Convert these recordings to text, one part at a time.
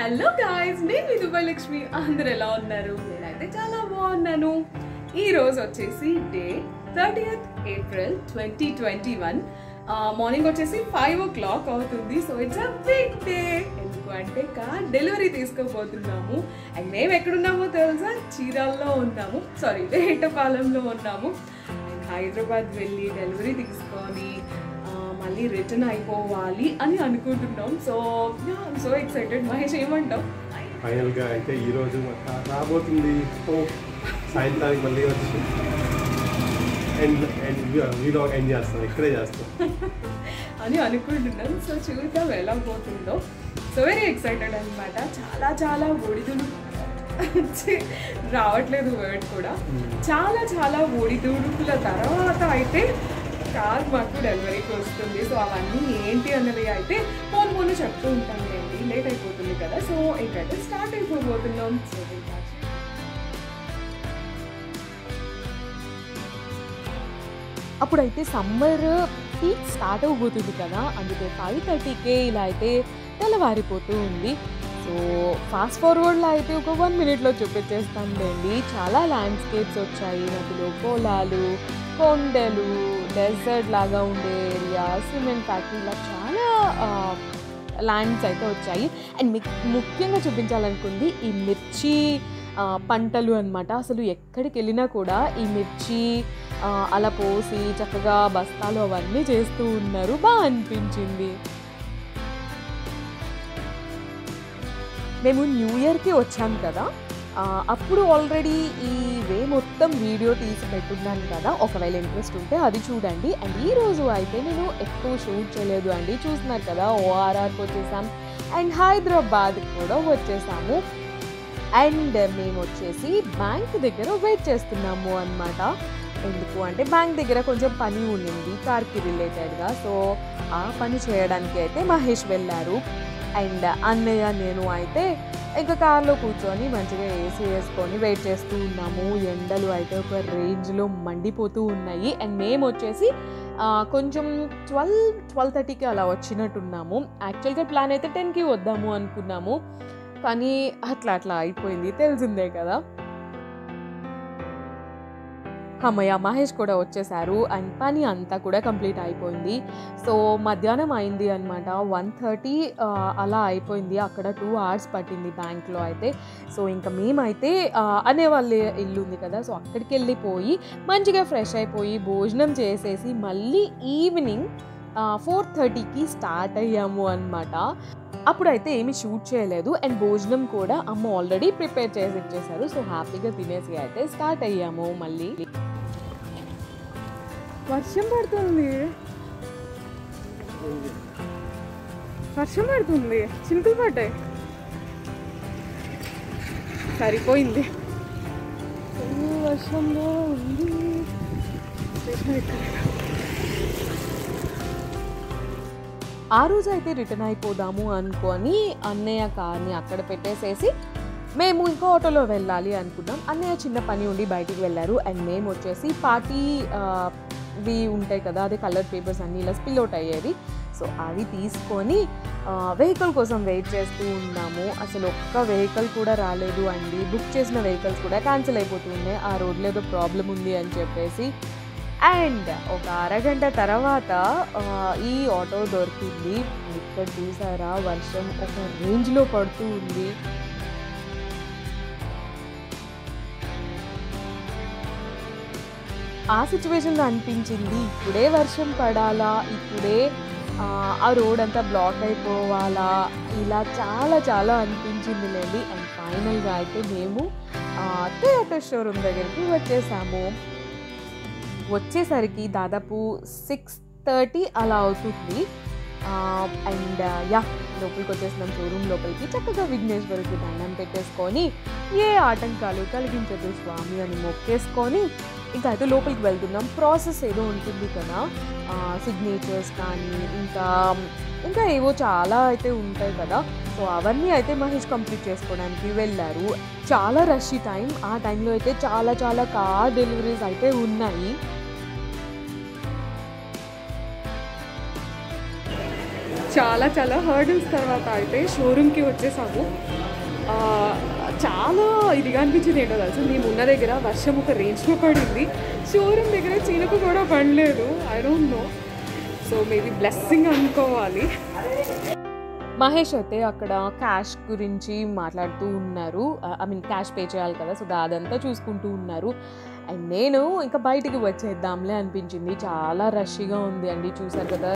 Hello guys నేను మీ Dubai Lakshmi అందరు ఎలా ఉన్నారు నేనైతే చాలా బాగున్నాను ఈ రోజు వచ్చేసి day thirtieth April twenty twenty one morning వచ్చేసి ఫైవ్ ఓ క్లాక్ అవుతుంది so it's a big day ఎందుకు అంటే కార్ డెలివరీ తీసుకోబోతున్నాము అండ్ మేము ఎక్కడున్నామో తెలుసా చీరాల్లో ఉన్నాము సారీ వేటపాలెంలో ఉన్నాము అండ్ హైదరాబాద్ వెళ్ళి డెలివరీ తీసుకొని ఆ, మళ్ళీ రిటర్న్ అయిపోవాలి అని అనుకుంటున్నాం సో సో ఎక్సైటెడ్ మహేష్ ఏమంటావు ఫైనల్గా అయితే ఈరోజు మాకు రాబోతుంది ఓ సాయంత్రానికి మళ్ళీ వచ్చి ఎండ్ ఎండ్ వీలాగ్ ఎండ్ చేస్తాం ఇక్కడే చేస్తాం అని అనుకుంటున్నాం సో చూద్దాం ఎలా పోతుందో సో వెరీ ఎక్సైటెడ్ అనమాట చాలా చాలా ఒడిదుడు ఛీ, రావట్లేదు వర్డ్ కూడా చాలా చాలా ఒడిదుడుకుల తర్వాత అయితే కార్ మాకు డెలివరీకి వస్తుంది సో అవన్నీ ఏంటి అన్నది అయితే ఫోన్ ఫోన్ చెప్తూ ఉంటాను అండి లేట్ అయిపోతుంది కదా సో ఇంకైతే స్టార్ట్ అయిపోబోతున్నాం సో ఇంకా అప్పుడైతే సమ్మర్ పీక్ స్టార్ట్ అవబోతుంది కదా అందుకే ఫైవ్ థర్టీకే ఇలా అయితే తెల్లవారిపోతూ ఉంది సో ఫాస్ట్ ఫార్వర్డ్లో అయితే ఒక వన్ మినిట్లో చూపించేస్తానులేండి చాలా ల్యాండ్స్కేప్స్ వచ్చాయి నదిలో పొలాలు కొండలు డెజర్ట్ లాగా ఉండే ఏరియా సిమెంట్ ఫ్యాక్టరీ ఇలా చాలా ల్యాండ్స్ అయితే వచ్చాయి అండ్ మి- ముఖ్యంగా చూపించాలనుకుంది ఈ మిర్చి ఆ, పంటలు అన్నమాట అసలు ఎక్కడికి వెళ్ళినా కూడా ఈ మిర్చి ఆ, అలా పోసి చక్కగా బస్తాలు అవన్నీ చేస్తూ ఉన్నారు బాగా అనిపించింది మేము న్యూ ఇయర్కి వచ్చాం కదా ఆ, అప్పుడు ఆల్రెడీ ఈ వే మొత్తం వీడియో తీసి పెట్టున్నాను కదా ఒకవేళ ఇంట్రెస్ట్ ఉంటే అది చూడండి అండ్ ఈ రోజు అయితే నేను ఎక్కువ షూట్ చేయలేదు అండి చూస్తున్నారు కదా ఓఆర్ఆర్కి వచ్చేసాం అండ్ హైదరాబాద్ కూడా వచ్చేసాము అండ్ మేము వచ్చేసి బ్యాంక్ దగ్గర వెయిట్ చేస్తున్నాము అన్నమాట ఎందుకు అంటే బ్యాంక్ దగ్గర కొంచెం పని ఉండింది కార్కి రిలేటెడ్గా సో ఆ పని చేయడానికి అయితే మహేష్ వెళ్ళారు అండ్ అన్నయ్య నేను అయితే ఇంకా కార్లో కూర్చొని మంచిగా ఏసీ వేసుకొని వెయిట్ చేస్తూ ఉన్నాము ఎండలు అయితే ఒక రేంజ్లో మండిపోతూ ఉన్నాయి అండ్ మేము వచ్చేసి ఆ, కొంచెం ట్వెల్వ్ ట్వెల్వ్ థర్టీకి అలా వచ్చినట్టున్నాము యాక్చువల్గా ప్లాన్ అయితే టెన్కి వద్దాము అనుకున్నాము కానీ అట్లా అట్లా అయిపోయింది తెలిసిందే కదా అమ్మయ్య మహేష్ కూడా వచ్చేసారు అండ్ పని అంతా కూడా కంప్లీట్ అయిపోయింది సో మధ్యాహ్నం అయింది అనమాట వన్ థర్టీ అలా అయిపోయింది అక్కడ టూ అవర్స్ పట్టింది బ్యాంక్లో అయితే సో ఇంకా మేమైతే ఆ, అనే వాళ్ళ ఇల్లు ఉంది కదా సో అక్కడికి వెళ్ళిపోయి మంచిగా ఫ్రెష్ అయిపోయి భోజనం చేసేసి మళ్ళీ ఈవినింగ్ ఫోర్ థర్టీకి స్టార్ట్ అయ్యాము అనమాట అప్పుడైతే ఏమీ షూట్ చేయలేదు అండ్ భోజనం కూడా అమ్మ ఆల్రెడీ ప్రిపేర్ చేసి ఇచ్చేసారు సో హ్యాపీగా తినేసి అయితే స్టార్ట్ అయ్యాము మళ్ళీ వర్షం పడుతుంది వర్షం పడుతుంది చినుకులు పడ్డాయి సరిపోయింది ఫుల్ వర్షంలో ఉంది స్టేషన్ ఇక్కడ. ఆ రోజు అయితే రిటర్న్ అయిపోదాము అనుకొని అన్నయ్య కార్ని అక్కడ పెట్టేసేసి మేము ఇంకో ఆటోలో వెళ్ళాలి అనుకున్నాం అన్నయ్య చిన్న పని ఉండి బయటికి వెళ్ళారు అండ్ మేము వచ్చేసి పార్టీ వి ఉంటాయి కదా అదే కలర్ పేపర్స్ అన్నీ ఇలా స్పిల్ అవుట్ అయ్యేది సో అవి తీసుకొని వెహికల్ కోసం వెయిట్ చేస్తూ ఉన్నాము అసలు ఒక్క వెహికల్ కూడా రాలేదు అండి బుక్ చేసిన వెహికల్స్ కూడా క్యాన్సిల్ అయిపోతున్నాయి ఆ రోడ్లో ఏదో ప్రాబ్లం ఉంది అని చెప్పేసి అండ్ ఒక అరగంట తర్వాత ఆ, ఈ ఆటో దొరికింది ఇక్కడ చూసారా వర్షం ఒక రేంజ్లో పడుతూ ఉంది ఆ సిచ్యువేషన్లో అనిపించింది ఇప్పుడే వర్షం పడాలా ఇప్పుడే ఆ, ఆ రోడ్ అంతా బ్లాక్ అయిపోవాలా ఇలా చాలా చాలా అనిపించింది లేండి అండ్ ఫైనల్గా అయితే మేము టొయోటో షోరూమ్ దగ్గరికి వచ్చేసాము వచ్చేసరికి దాదాపు సిక్స్ థర్టీ అలా అవుతుంది అండ్ యా లోపలికి వచ్చేసినాం షోరూమ్ లోపలికి చక్కగా విఘ్నేశ్వరికి దండం పెట్టేసుకొని ఏ ఆటంకాలు కలిగించదు స్వామి అని మొక్కేసుకొని ఇంకా అయితే లోపలికి వెళ్తున్నాం ప్రాసెస్ ఏదో ఉంటుంది కదా సిగ్నేచర్స్ కానీ ఇంకా ఇంకా ఏవో చాలా అయితే ఉంటాయి కదా సో అవన్నీ అయితే మహేష్ కంప్లీట్ చేసుకోవడానికి వెళ్ళారు చాలా రష్ టైం ఆ టైంలో అయితే చాలా చాలా కార్ డెలివరీస్ అయితే ఉన్నాయి చాలా చాలా హర్డిల్స్ తర్వాత అయితే షోరూమ్కి వచ్చేసాము ఆ, చాలా ఇదిగా అనిపించింది ఏంటో తెలుసు మేము ఉన్న దగ్గర వర్షం ఒక రేంజ్లో పడింది షోరూమ్ దగ్గర చినుకు కూడా పడలేదు I don't know so maybe blessing అనుకోవాలి మహేష్ అయితే అక్కడ క్యాష్ గురించి మాట్లాడుతూ ఉన్నారు ఐ మీన్ క్యాష్ పే చేయాలి కదా సో అదంతా చూసుకుంటూ ఉన్నారు అండ్ నేను ఇంకా బయటికి వచ్చేద్దాంలే అనిపించింది చాలా రష్గా ఉంది అండి చూసారు కదా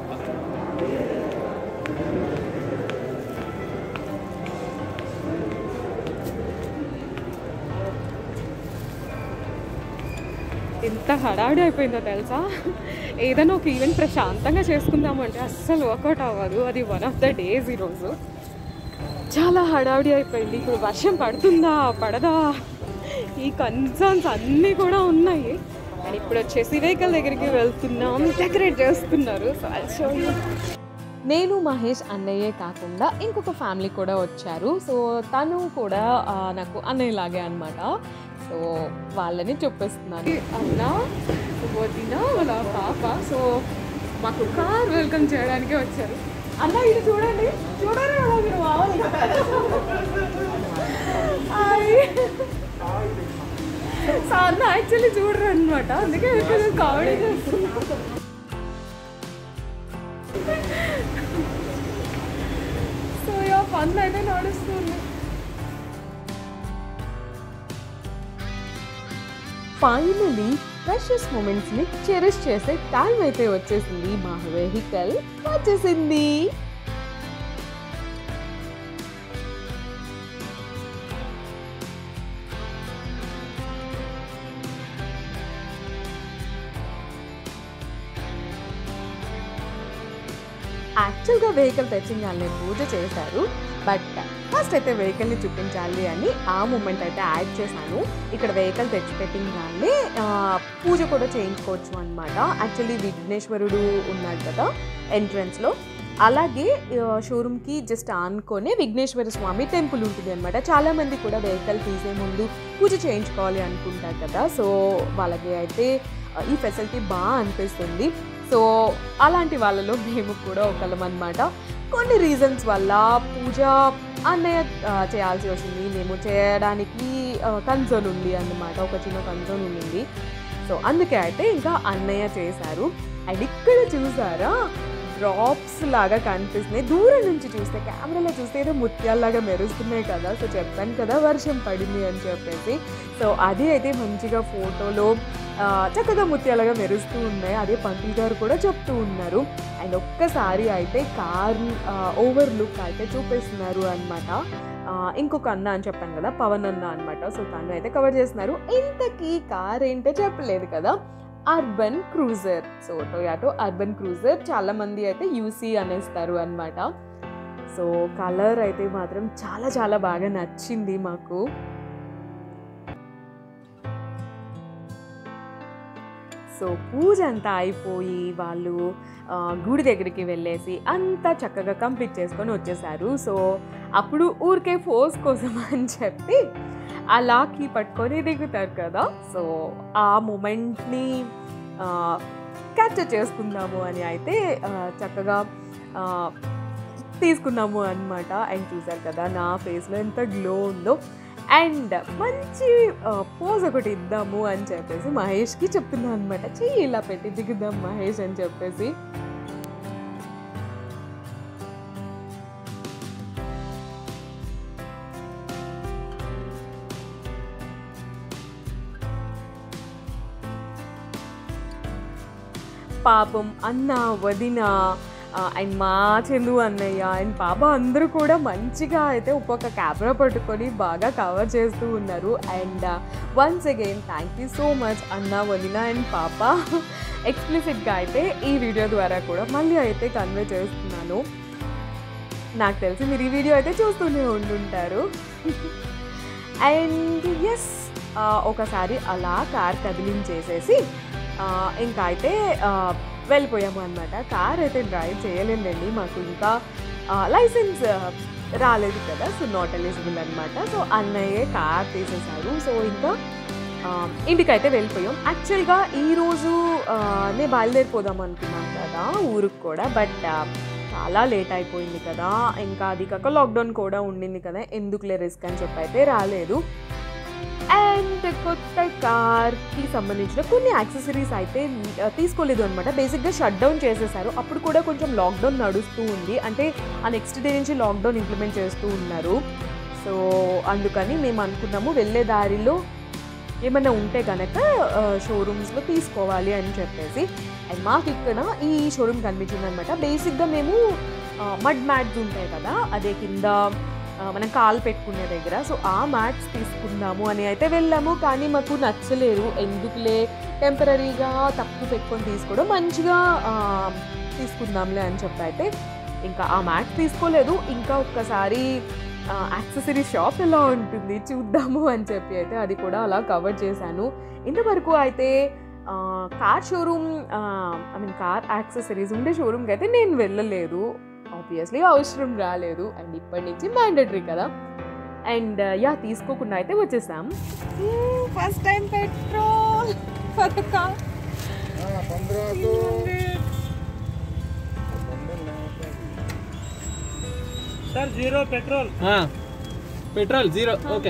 ఎంత హడావిడి అయిపోయిందో తెలుసా ఏదైనా ఒక ఈవెంట్ ప్రశాంతంగా చేసుకుందామంటే అస్సలు వర్కౌట్ అవ్వదు అది వన్ ఆఫ్ ద డేస్ ఈరోజు చాలా హడావిడి అయిపోయింది ఇప్పుడు వర్షం పడుతుందా పడదా ఈ కన్సర్న్స్ అన్నీ కూడా ఉన్నాయి అండ్ ఇప్పుడు వచ్చేసి వెహికల్ దగ్గరికి వెళ్తున్నాం డెకరేట్ చేస్తున్నారు సో ఐ షో యూ నేను మహేష్ అన్నయ్యే కాకుండా ఇంకొక ఫ్యామిలీ కూడా వచ్చారు సో తను కూడా ఆ, నాకు అన్నయ్య లాగే అనమాట సో వాళ్ళని చెప్పేస్తున్నాను అన్న వదిన వాళ్ళ పాప సో మాకు కార్ వెల్కమ్ చేయడానికి వచ్చారు అన్న ఇది చూడండి చూడండి అలా మీరు మామూలు సో అన్న యాక్చువల్లీ చూడరు అనమాట అందుకే కామెడీ చేస్తున్నారు సో యా ఫన్ అయితే నడుస్తుంది ఫైనలీ ప్రెషస్ మూమెంట్స్ని చెరిష్ చేసే టైం అయితే వచ్చేసింది మా వెహికల్ వచ్చేసింది యాక్చువల్గా వెహికల్ తెచ్చింగానే పూజ చేశారు బట్ ఫస్ట్ అయితే వెహికల్ని చూపించాలి అని ఆ మూమెంట్ అయితే యాడ్ చేశాను ఇక్కడ వెహికల్ తెచ్చిపెట్టింగానే ఆ, పూజ కూడా చేయించుకోవచ్చు అనమాట యాక్చువల్లీ విఘ్నేశ్వరుడు ఉన్నాడు కదా ఎంట్రన్స్లో అలాగే షోరూమ్కి జస్ట్ ఆనుకొని విఘ్నేశ్వర స్వామి టెంపుల్ ఉంటుంది అనమాట చాలామంది కూడా వెహికల్ తీసే ముందు పూజ చేయించుకోవాలి అనుకుంటారు కదా సో వాళ్ళకి అయితే ఆ, ఈ ఫెసిలిటీ బాగా అనిపిస్తుంది సో అలాంటి వాళ్ళలో మేము కూడా ఒకళ్ళం అనమాట కొన్ని రీజన్స్ వల్ల పూజ అన్నయ్య ఆ, చేయాల్సి వచ్చింది మేము చేయడానికి కన్సర్న్ ఉంది అన్నమాట ఒక చిన్న కన్సర్న్ ఉంది సో అందుకే అయితే ఇంకా అన్నయ్య చేశారు అండ్ ఇక్కడ చూసారా డ్రాప్స్ లాగా కనిపిస్తున్నాయి దూరం నుంచి చూస్తే కెమెరాలో చూస్తే ఏదో ముత్యాల్లాగా మెరుస్తున్నాయి కదా సో చెప్పాను కదా వర్షం పడింది అని చెప్పేసి సో అది అయితే మంచిగా ఫోటోలో ఆ, చక్కగా ముత్యాలుగా మెరుస్తూ ఉన్నాయి అదే పంతులు గారు కూడా చెప్తూ ఉన్నారు అండ్ ఒక్కసారి అయితే కార్ ఓవర్ లుక్ అయితే చూపిస్తున్నారు అనమాట ఇంకొక అన్న అని చెప్పాను కదా పవన్ అన్న అనమాట సో తను అయితే కవర్ చేస్తున్నారు ఇంతకీ కార్ ఏంటో చెప్పలేదు కదా urban cruiser so Toyota urban cruiser చాలా మంది అయితే యూసీ అనేస్తారు అనమాట సో కలర్ అయితే మాత్రం చాలా చాలా బాగా నచ్చింది మాకు సో పూజ అంతా అయిపోయి వాళ్ళు ఆ, గుడి దగ్గరికి వెళ్ళేసి అంతా చక్కగా కంప్లీట్ చేసుకొని వచ్చేసారు సో అప్పుడు ఊరికే ఫోర్స్ కోసం అని చెప్పి ఆ లాక్కి పట్టుకొని దిగుతారు కదా సో ఆ మూమెంట్ని క్యాప్చర్ చేసుకుందాము అని అయితే ఆ, చక్కగా ఆ, తీసుకున్నాము అనమాట అండ్ చూసారు కదా నా ఫేస్లో ఎంత గ్లో ఉందో అండ్ మంచి పోజ్ ఒకటి ఇద్దాము అని చెప్పేసి మహేష్కి చెప్తున్నాను అనమాట చెయ్యి ఇలా పెట్టి దిగుదాం మహేష్ అని చెప్పేసి పాపం అన్న వదిన అండ్ మా చందు అన్నయ్య అండ్ పాప అందరూ కూడా మంచిగా అయితే ఒక్కొక్క కెమెరా పట్టుకొని బాగా కవర్ చేస్తూ ఉన్నారు and once again thank you so much అన్న వదిన అండ్ పాప ఎక్స్ప్లిసిట్గా అయితే ఈ వీడియో ద్వారా కూడా మళ్ళీ అయితే కన్వే చేస్తున్నాను నాకు తెలిసి మీరు ఈ వీడియో అయితే చూస్తూనే ఉండుంటారు అండ్ ఎస్ ఒకసారి అలా కార్ కదిలించేసేసి ఆ, ఇంకా అయితే ఆ, వెళ్ళిపోయాము అనమాట కార్ అయితే డ్రైవ్ చేయలేదండి మాకు ఇంకా లైసెన్స్ రాలేదు కదా సో నాట్ ఎలిజిబుల్ అనమాట సో అన్నయ్యే కార్ తీసేశారు సో ఇంకా ఆ, ఇంటికైతే వెళ్ళిపోయాం యాక్చువల్గా ఈరోజు నేను బయలుదేరిపోదాం అనుకున్నాం కదా ఊరికి కూడా బట్ చాలా లేట్ అయిపోయింది కదా ఇంకా అది కాక లాక్డౌన్ కూడా ఉండింది కదా ఎందుకులే రిస్క్ అని చెప్పి అయితే రాలేదు అండ్ కొత్త కార్కి సంబంధించిన కొన్ని యాక్సెసరీస్ అయితే ఆ, తీసుకోలేదు అనమాట బేసిక్గా షట్ డౌన్ చేసేసారు అప్పుడు కూడా కొంచెం లాక్డౌన్ నడుస్తూ ఉంది అంటే ఆ నెక్స్ట్ డే నుంచి లాక్డౌన్ ఇంప్లిమెంట్ చేస్తూ ఉన్నారు సో అందుకని మేము అనుకున్నాము వెళ్ళే దారిలో ఏమైనా ఉంటే కనుక షోరూమ్స్లో తీసుకోవాలి అని చెప్పేసి అండ్ మాకు ఇక్కడ ఈ షోరూమ్ కనిపించింది అనమాట బేసిక్గా మేము మడ్ మ్యాట్స్ ఉంటాయి కదా అదే కింద ఆ, మనం కాలు పెట్టుకునే దగ్గర సో ఆ మ్యాట్స్ తీసుకుందాము అని అయితే వెళ్ళాము కానీ మాకు నచ్చలేదు ఎందుకులే టెంపరీగా తక్కువ పెట్టుకొని తీసుకోవడం మంచిగా ఆ, తీసుకుందాంలే అని చెప్పి అయితే ఇంకా ఆ మ్యాట్స్ తీసుకోలేదు ఇంకా ఒక్కసారి యాక్సెసరీ షాప్ ఎలా ఉంటుంది చూద్దాము అని చెప్పి అయితే అది కూడా అలా కవర్ చేశాను ఇంతవరకు అయితే car showroom I mean car accessories ఉండే షోరూమ్కి అయితే నేను వెళ్ళలేదు ఆబ్వియస్లీ అవసరం రాలేదు అండ్ ఇప్పటి నుంచి మ్యాండటరీ కదా అండ్ యా తీసుకోకుండా అయితే వచ్చేసాం first time petrol for car sir zero petrol petrol zero okay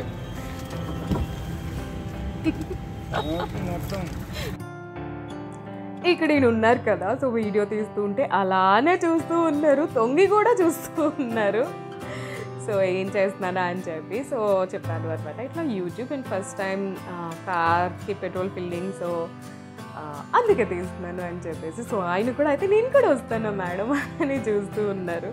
ఇక్కడ ఈయన ఉన్నారు కదా సో వీడియో తీస్తూ ఉంటే అలానే చూస్తూ ఉన్నారు తొంగి కూడా చూస్తూ ఉన్నారు సో ఏం చేస్తున్నానా అని చెప్పి సో చెప్పాను అనమాట ఇట్లా యూట్యూబ్ అండ్ ఫస్ట్ టైం కార్కి పెట్రోల్ ఫిల్లింగ్ సో అందుకే తీస్తున్నాను అని చెప్పేసి సో ఆయన కూడా అయితే నేను కూడా వస్తాను మేడం అని చూస్తూ ఉన్నారు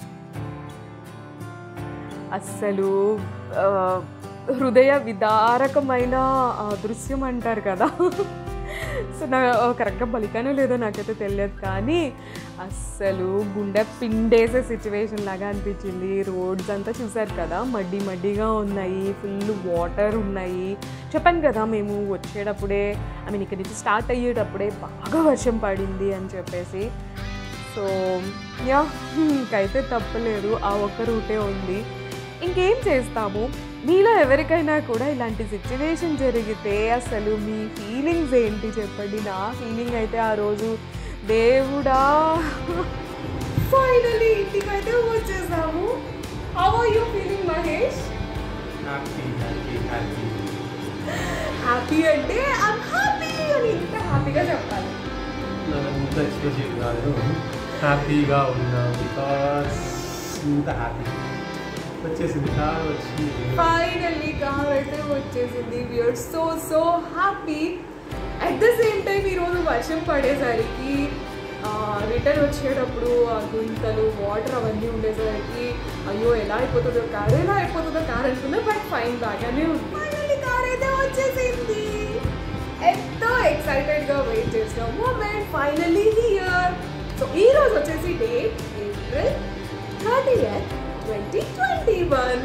అస్సలు ఆ, హృదయ విదారకమైన ఆ, దృశ్యం అంటారు కదా సో నా కరెక్ట్గా పలికానో లేదో నాకైతే తెలియదు కానీ అస్సలు గుండె పిండేసే సిచ్యువేషన్ లాగా అనిపించింది రోడ్స్ అంతా చూసారు కదా మడ్డి మడ్డిగా ఉన్నాయి ఫుల్ వాటర్ ఉన్నాయి చెప్పాను కదా మేము వచ్చేటప్పుడే ఐ మీన్ ఇక్కడి నుంచి స్టార్ట్ అయ్యేటప్పుడే బాగా వర్షం పడింది అని చెప్పేసి సో యా ఇంకైతే తప్పలేదు ఆ ఒక్క రూటే ఉంది ఇంకేం చేస్తాము మీలో ఎవరికైనా కూడా ఇలాంటి సిచ్యువేషన్ జరిగితే అసలు మీ ఫీలింగ్స్ ఏంటి చెప్పండి నా ఫీలింగ్ అయితే ఆ రోజు దేవుడా ఫైనలీ ఇంటికైతే వచ్చేసాము how are you feeling Mahesh happy happy happy happy అంటే ఐమ్ హ్యాపీ అని ఇంత హ్యాపీగా చెప్పాలి నాకు ఇంత ఎక్స్ప్రెసివ్ కాదు హ్యాపీగా ఉన్నా బికాస్ ఇంత హ్యాపీ వచ్చేసింది కార్ వచ్చి ఫైనల్లీ కార్ అయితే వచ్చేసింది we're so so happy at the same time ఈరోజు వర్షం పడేసరికి రిటర్న్ వచ్చేటప్పుడు ఆ గుంతలు వాటర్ అవన్నీ ఉండేసరికి అయ్యో ఎలా అయిపోతుందో కార్ ఎలా అయిపోతుందో కార్ అనుకున్నా బట్ ఫైన్ బాగానే ఉంది ఫైనల్లీ కార్ అయితే వచ్చేసింది ఎంతో ఎక్సైటెడ్గా వెయిట్ చేసిన మూమెంట్ ఫైనల్లీ హియర్ సో ఈ రోజు వచ్చేసి date April thirty twenty twenty one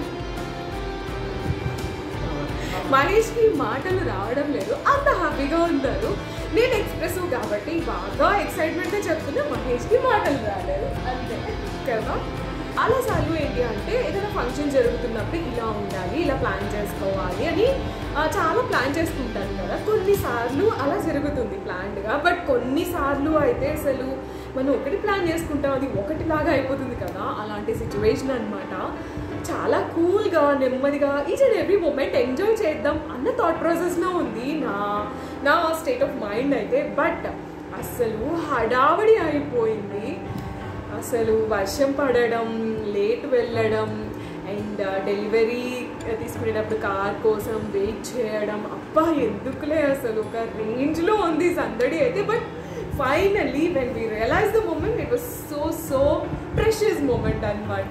మహేష్కి మాటలు రావడం లేదు అంత హ్యాపీగా ఉన్నారు నేను ఎక్స్ప్రెసివ్ కాబట్టి బాగా ఎక్సైట్మెంట్గా చెప్తున్నా మహేష్కి మాటలు రాలేదు అంతే కదా అలా సార్లు ఏంటి అంటే ఏదైనా ఫంక్షన్ జరుగుతున్నప్పుడు ఇలా ఉండాలి ఇలా ప్లాన్ చేసుకోవాలి అని ఆ, చాలా ప్లాన్ చేసుకుంటాను కదా కొన్నిసార్లు అలా జరుగుతుంది ప్లాన్డ్గా బట్ కొన్నిసార్లు అయితే అసలు మనం ఒకటి ప్లాన్ చేసుకుంటాం అది ఒకటిలాగా అయిపోతుంది కదా అలాంటి సిచ్యువేషన్ అన్నమాట చాలా కూల్గా నెమ్మదిగా each and every moment enjoy చేద్దాం అన్న థాట్ ప్రాసెస్లో ఉంది నా నా స్టేట్ ఆఫ్ మైండ్ అయితే బట్ అస్సలు హడావడి అయిపోయింది అసలు వర్షం పడడం లేట్ వెళ్ళడం అండ్ డెలివరీ తీసుకునేటప్పుడు కార్ కోసం వెయిట్ చేయడం అబ్బా ఎందుకులే అసలు ఒక రేంజ్లో ఉంది సందడి అయితే but finally when we realise the moment it was so so precious moment అనమాట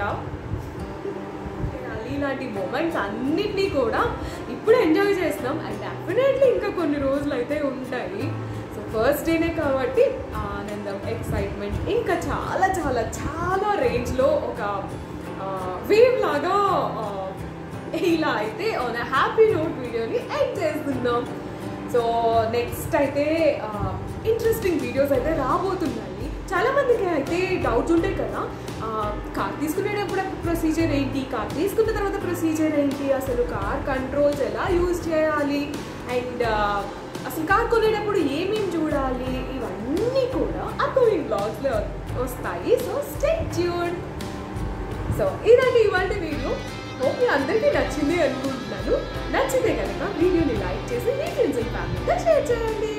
ఇలాంటి మూమెంట్స్ అన్నిటినీ కూడా ఇప్పుడు ఎంజాయ్ చేస్తున్నాం అండ్ డెఫినెట్లీ ఇంకా కొన్ని రోజులు అయితే ఉంటాయి సో ఫస్ట్ డేనే కాబట్టి ఆనందం ఎక్సైట్మెంట్ ఇంకా చాలా చాలా చాలా రేంజ్లో ఒక వేవ్ లాగా ఆ, ఇలా అయితే ఆన్ హ్యాపీ నోట్ వీడియోని ఎండ్ చేస్తున్నాం సో నెక్స్ట్ అయితే ఇంట్రెస్టింగ్ వీడియోస్ అయితే రాబోతున్నాయి చాలా మందికి అయితే డౌట్స్ ఉంటాయి కదా ఆ, కార్ తీసుకునేటప్పుడు ప్రొసీజర్ ఏంటి కార్ తీసుకున్న తర్వాత ప్రొసీజర్ ఏంటి అసలు కార్ కంట్రోల్స్ ఎలా యూజ్ చేయాలి అండ్ అసలు కార్ కొనేటప్పుడు ఏమేమి చూడాలి ఇవన్నీ కూడా అప్కమింగ్ బ్లాగ్స్లో వస్తాయి సో స్టే ట్యూన్ సో ఇదండి ఇవాళ వీడియో హోప్ మీ అందరికీ నచ్చింది అనుకుంటున్నాను నచ్చితే కనుక వీడియోని లైక్ చేసి మీ ఫ్రెండ్స్ అండ్ ఫ్యామిలీతో షేర్ చేయండి